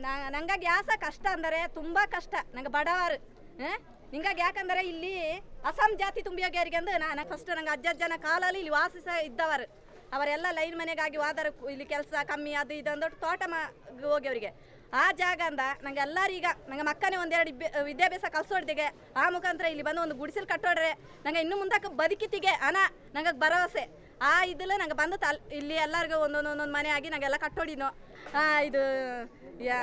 ನ- ನಂಗ ಗ್ಯಾಸ ಕಷ್ಟ ಅಂದರೆ ತುಂಬ ಕಷ್ಟ ನಂಗೆ ಬಡವರು ಹಿಂಗಾಗಿ ಯಾಕಂದರೆ ಇಲ್ಲಿ ಅಸ್ಸಾಂ ಜಾತಿ ತುಂಬಿಯೋಗ್ಯಾರಿಗೆ ಅಂದ್ರೆ ನಾನು ಫಸ್ಟ್ ನಂಗೆ ಅಜ್ಜಜ್ಜನ ಕಾಲಲ್ಲಿ ಇಲ್ಲಿ ವಾಸಿಸ ಇದ್ದವರು ಅವರೆಲ್ಲ ಲೈನ್ ಮನೆಗಾಗಿ ಹೋದಾರ ಇಲ್ಲಿ ಕೆಲಸ ಕಮ್ಮಿ ಅದು ಇದು ಅಂದ್ಬಿಟ್ಟು ತೋಟ ಮಾ ಹೋಗ್ಯವ್ರಿಗೆ ಆ ಜಾಗ ಅಂದ ನಂಗೆ ಎಲ್ಲರೀಗ ನಂಗೆ ಮಕ್ಕನೇ ಒಂದೆರಡು ಇಬ್ಬೆ- ವಿದ್ಯಾಭ್ಯಾಸ ಕಲ್ಸೋಡ್ದಿಗೆ ಆ ಮುಖಾಂತರ ಇಲ್ಲಿ ಬಂದು ಒಂದು ಗುಡಿಸಲು ಕಟ್ಟೋಡ್ರೆ ನಂಗೆ ಇನ್ನು ಮುಂದಕ್ಕೆ ಬದುಕಿತಿಗೆ ಹಣ ನಂಗೆ ಭರವಸೆ ಆ ಇದಲ್ಲ ನಂಗೆ ಬಂದು ತಲ್ ಇಲ್ಲಿ ಎಲ್ಲರಿಗೂ ಒಂದೊಂದು ಒಂದೊಂದು ಮನೆ ಆಗಿ ನಂಗೆಲ್ಲ ಕಟ್ಟೋಡಿನೋ ಆ, ಇದು ಯಾ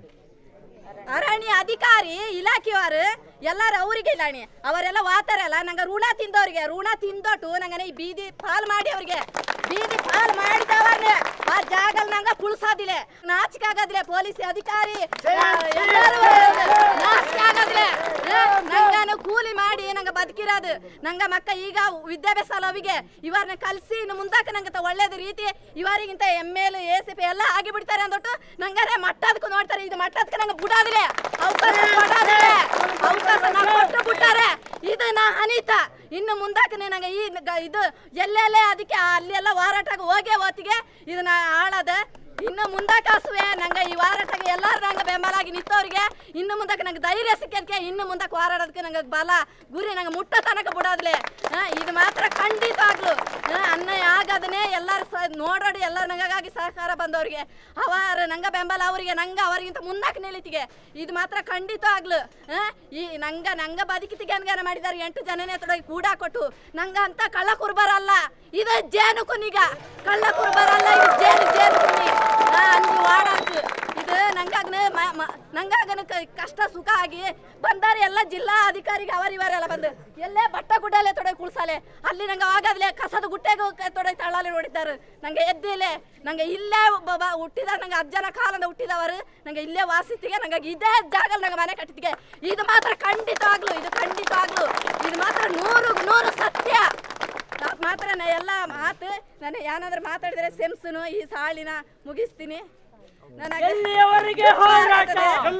ಅರಣ್ಯ ಅಧಿಕಾರಿ ಇಲಾಖೆಯವರು ಎಲ್ಲಾರು ಅವರಿಗೆ ಇಲ್ಲಾಣಿ ಅವರೆಲ್ಲ ವಾತಾರಲ್ಲ ನಂಗೆ ಋಣ ತಿಂದವ್ರಿಗೆ ಋಣ ತಿಂದೊಟ್ಟು ನಂಗೆ ಈ ಬೀದಿ ಪಾಲ್ ಮಾಡಿ ಅವ್ರಿಗೆ ಬೀದಿ ಪಾಲ್ ಮಾಡಿದವನ್ನೇ ಆ ಜಾಗಲ್ ನಂಗ ಪುಳ್ಸಾದಿಲ್ಲ ನಾಚಿಕೆ ಆಗದ್ಲೆ ಪೊಲೀಸ್ ಅಧಿಕಾರಿ ಎಲ್ಲರೂ ನಾಚಿಕೆ ಆಗದ್ಲೆ ನಂಗಾನು ಕೂಲಿ ಮಾಡಿ ನಂಗೆ ಬದುಕಿರೋದು ನಂಗ ಮಕ್ಕ ಈಗ ವಿದ್ಯಾಭ್ಯಾಸ ಅಲ್ಲ ಅವಿಗೆ ಇವರನ್ನ ಕಲಿಸಿ ಇನ್ನು ಮುಂದಕ್ಕೆ ನಂಗೆ ತ ಒಳ್ಳೇದು ರೀತಿ ಇವರಿಗಿಂತ M L A C P ಎಲ್ಲ ಆಗಿ ಬಿಡ್ತಾರೆ ಅಂದ್ಬಿಟ್ಟು ನಂಗಾರೆ ಮಟ್ಟದಕ್ಕೂ ನೋಡ್ತಾರೆ ಇದು ಮಟ್ಟದಕ್ಕೆ ನಂಗೆ ಬಿಡೋದಿಲ್ಲ ಅವಕಾಶ ಕೊಡೋದಿಲ್ಲ ಅವಕಾಶ ನಾವು ಕೊಟ್ಟು ಬಿಟ್ಟಾರೆ ಇದು ನಾ ಅನಿತ ಇನ್ನು ಮುಂದಕ್ಕೆ ನಂಗೆ ಈ ಗ- ಇದು ಎಲ್ಲೆಲ್ಲೇ ಅದಕ್ಕೆ ಅಲ್ಲೆಲ್ಲ ಹೋರಾಟಕ್ಕೆ ಹೋಗೇ ಹೊತ್ತಿಗೆ ಇದನ್ನ ಆಳದ ಇನ್ನು ಮುಂದಕ್ಕೆ ಹಸುವೆ ನಂಗೆ ಈ ಹೋರಾಟಕ್ಕೆ ಎಲ್ಲರೂ ನಂಗೆ ಬೆಂಬಲಾಗಿ ನಿಂತವ್ರಿಗೆ ಇನ್ನು ಮುಂದಕ್ಕೆ ನಂಗೆ ಧೈರ್ಯ ಸಿಕ್ಕದಕ್ಕೆ ಇನ್ನು ಮುಂದಕ್ಕೆ ಹೋರಾಡೋದಕ್ಕೆ ನಂಗೆ ಬಲ ಗುರಿ ನಂಗೆ ಮುಟ್ಟ ತನಕ ಬಿಡೋದ್ಲೆ ಆ, ಇದು ಮಾತ್ರ ಖಂಡಿತ ಆಗ್ಲು ಆ, ಅನ್ಯಾಯ ಆಗದನೆ ಎಲ್ಲರೂ ಸ ನೋಡೋಡಿ ಎಲ್ಲರೂ ನಂಗಾಗಿ ಸಹಕಾರ ಬಂದವ್ರಿಗೆ ಅವರ ನಂಗೆ ಬೆಂಬಲ ಅವರಿಗೆ ನಂಗೆ ಅವರಿಗಿಂತ ಮುಂದಕ್ಕೆ ನಿಲ್ಲಿತಿಗೆ ಇದು ಮಾತ್ರ ಖಂಡಿತ ಆಗ್ಲು ಆ, ಈ ನಂಗ ನಂಗ ಬದುಕಿತಿಗೆ ಅನ್ಗಾನ ಮಾಡಿದ್ದಾರೆ ಎಂಟು ಜನನೇ ತೊಡಗಿ ಕೂಡ ಕೊಟ್ಟು ನಂಗ ಅಂತ ಕಳ್ಳ ಕುರ್ಬರಲ್ಲ ಇದು ಜೇನು ಕುನಿಗ ಕಳ್ಳ ಕುರ್ಬರಲ್ಲ ಇದು ಜೇನು ಜೇನು ಕುನಿ ಆ, ಅಂದು ವಾಡಾಕು ಇದು ನಂಗಾಗನ ನಂಗಾಗನ ಕ- ಕಷ್ಟ ಸುಖ ಆಗಿ ಬಂದಾರೆ ಎಲ್ಲ ಜಿಲ್ಲಾ ಅಧಿಕಾರಿಗೆ ಅವರ್ ಇವರೆಲ್ಲ ಬಂದು ಎಲ್ಲೇ ಬಟ್ಟ ಗುಡ್ಡಲ್ಲೇ ತೊಡಗಿ ಕುಳ್ಸಾಲೆ ಅಲ್ಲಿ ನಂಗೆ ಆಗಾದ್ಲೆ ಕಸದ ಗುಟ್ಟೆಗೆ ತೊಡಗಿ ತಳ್ಳಾಲೆ ನೋಡಿದ್ದಾರೆ ನಂಗೆ ಎದ್ದಿಲೆ ನಂಗೆ ಇಲ್ಲೇ ಒಬ್ಬ ಬ- ಹುಟ್ಟಿದ ನಂಗೆ ಅಜ್ಜನ ಕಾಲದ ಹುಟ್ಟಿದವರು ನಂಗೆ ಇಲ್ಲೇ ವಾಸಿತಿಗೆ ನಂಗೆ ಇದೇ ಜಾಗ ನಂಗೆ ಮನೆ ಕಟ್ಟಿತಿಗೆ ಇದು ಮಾತ್ರ ಖಂಡಿತ ಆಗ್ಲು ಇದು ಖಂಡಿತ ಆಗ್ಲು ಇದು ಮಾತ್ರ ನೂರು ನೂರು ಸತ್ಯ ನಾವ್ ಮಾತ್ರ ನಾ ಎಲ್ಲ ಮಾತು ನಾನು ಏನಾದ್ರೂ ಮಾತಾಡಿದ್ರೆ ಸೆಮ್ಸುನು ಈ ಸಾಲಿನ ಮುಗಿಸ್ತೀನಿ ನನಗೆ ಎಲ್ಲಿಯವರೆಗೆ ಹೋರಾಟ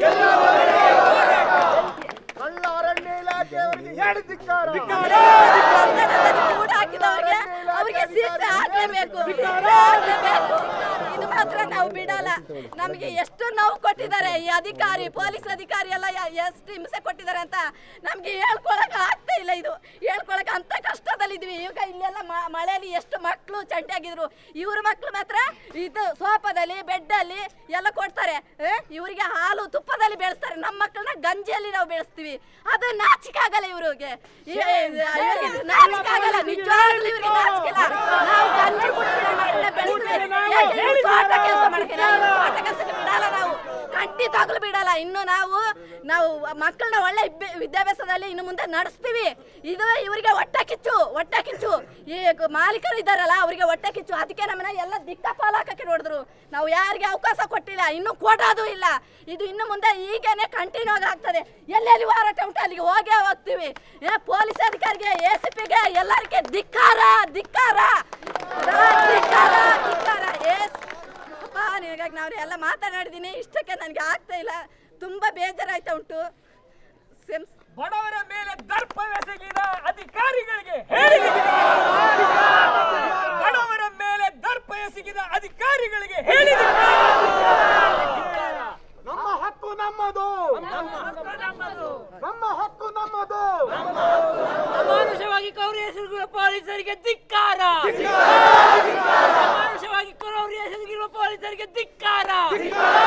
ಕಳ್ಳ ಅರಣ್ಯ ಇಲಾಖೆಯವರಿಗೆ ಹೇಳಿ ಧಿಕ್ಕಾರ ಕನ್ನಡದಲ್ಲಿ ಕೂಡ ಹಾಕಿದವ್ರಿಗೆ ಅವ್ರಿಗೆ ಶಿಕ್ಷೆ ಆಗ್ಲೇಬೇಕು ಶಿಕ್ಷೆ ಆಗ್ಲೇಬೇಕು. ಇದು ಮಾತ್ರ ನಾವು ಬಿಡಲ್ಲ ನಮಗೆ ಎಷ್ಟು ನೋವು ಕೊಟ್ಟಿದ್ದಾರೆ ಈ ಅಧಿಕಾರಿ ಪೊಲೀಸ್ ಅಧಿಕಾರಿ ಎಲ್ಲ ಯ- ಎಷ್ಟು ಹಿಂಸೆ ಕೊಟ್ಟಿದ್ದಾರೆ ಅಂತ ನಮ್ಗೆ ಹೇಳ್ಕೊಳಕ್ ಆಗ್ತಾ ಇಲ್ಲ ಇದು ಹೇಳ್ಕೊಳಕ್ ಅಂತ ಕಷ್ಟದಲ್ಲಿದ್ವಿ ಈಗ ಇಲ್ಲೆಲ್ಲ ಮ- ಮಳೆಯಲ್ಲಿ ಎಷ್ಟು ಮಕ್ಕಳು ಚಂಟಿಯಾಗಿದ್ರು ಇವ್ರ ಮಕ್ಕಳು ಮಾತ್ರ ಇದು ಸೋಫಾದಲ್ಲಿ ಬೆಡ್ಡಲ್ಲಿ ಎಲ್ಲ ಕೊಡ್ತಾರೆ ಆ? ಇವ್ರಿಗೆ ಹಾಲು ತುಪ್ಪದಲ್ಲಿ ಬೆಳೆಸ್ತಾರೆ ನಮ್ಮ ಮಕ್ಕಳನ್ನ ಗಂಜಿಯಲ್ಲಿ ನಾವು ಬೆಳೆಸ್ತೀವಿ ಅದು ನಾಚಿಕೆ ಆಗಲ್ಲ ಇವ್ರಿಗೆ ನಾಚಿಕೆ ಆಗಲ್ಲ ನಿಜವಾಗ್ಲೂ ಇವ್ರಿಗೆ ನಾಚಿಕೆ ಇಲ್ಲ ನಾವು ಗಂಜಿ ಕುಡ್ಸಿ ನಮ್ಮ ಮಕ್ಕಳನ್ನ ಬೆಳೆಸ್ತೀವಿ ಯಾಕೆ ಇವ್ರು ತೋಟ ಕೆಲಸ ಮಾಡಕ್ಕೆ ನಾವು ತೋಟ ಕೆಲಸಕ್ಕೆ ಬಿಡಲ್ಲ ನಾವು ಖಂಡಿತವಾಗ್ಲೂ ಬಿಡಲ್ಲ ಇನ್ನು ನಾವು ನಾವು ಮಕ್ಕಳನ್ನ ಒಳ್ಳೆ ಇಬ್ಬೆ- ವಿದ್ಯಾಭ್ಯಾಸದಲ್ಲಿ ಇನ್ನು ಮುಂದೆ ನಡೆಸ್ತೀವಿ ಇದು ಇವರಿಗೆ ಹೊಟ್ಟೆ ಕಿಚ್ಚು ಹೊಟ್ಟೆ ಕಿಚ್ಚು ಈ ಗ- ಮಾಲೀಕರು ಇದ್ದಾರಲ್ಲ ಅವರಿಗೆ ಹೊಟ್ಟೆ ಕಿಚ್ಚು ಅದಕ್ಕೆ ನಮ್ಮನ್ನ ಎಲ್ಲ ದಿಕ್ಕಾಪಾಲ ಹಾಕಕ್ಕೆ ನೋಡಿದ್ರು ನಾವು ಯಾರಿಗೆ ಅವಕಾಶ ಕೊಟ್ಟಿಲ್ಲ ಇನ್ನು ಕೊಡೋದು ಇಲ್ಲ ಇದು ಇನ್ನು ಮುಂದೆ ಈಗೇನೆ ಕಂಟಿನ್ಯೂ ಆಗಿ ಆಗ್ತದೆ ಎಲ್ಲೆಲ್ಲಿ ಹೋರಾಟ ಉಂಟು ಅಲ್ಲಿಗೆ ಹೋಗೇ ಹೋಗ್ತೀವಿ ಏ, ಪೊಲೀಸ್ ಅಧಿಕಾರಿಗೆ ಎ ಸಿ ಪಿಗೆ ಎಲ್ಲರಿಗೆ ಧಿಕ್ಕಾರ ಧಿಕ್ಕಾರ ಧಿಕ್ಕಾರ ಧಿಕ್ಕಾರ ಎಸ್ ಅಪ್ಪ ನಿನಗಾಗಿ ನಾವು ಎಲ್ಲ ಮಾತನಾಡಿದ್ದೀನಿ ಇಷ್ಟಕ್ಕೆ ನನಗೆ ಆಗ್ತಾ ಇಲ್ಲ ತುಂಬ ಬೇಜಾರಾಯ್ತಾ ಉಂಟು ಸೆಮ್ಸ್ ಬಡವರ ಮೇಲೆ ದರ್ಪವೆಸಗಿದ ಅಧಿಕಾರಿಗಳಿಗೆ ಹೇಳಿಕೆ ಬಡವರ ಮೇಲೆ ದರ್ಪ ಎಸಗಿದ ಅಧಿಕಾರಿಗಳಿಗೆ ಹೇಳಿಕೆ ನಮ್ಮ ಹಕ್ಕು ನಮ್ಮದು ನಮ್ಮ ಹಕ್ಕು ನಮ್ಮದು ಅಮಾನುಷವಾಗಿ ಕೌರಿ ಹೆಸರುಗಳ ಪೊಲೀಸರಿಗೆ ಧಿಕ್ಕಾರ ಅಮಾನುಷವಾಗಿ ಕೌರಿ ಹೆಸರುಗಿರುವ ಪೊಲೀಸರಿಗೆ ಧಿಕ್ಕಾರ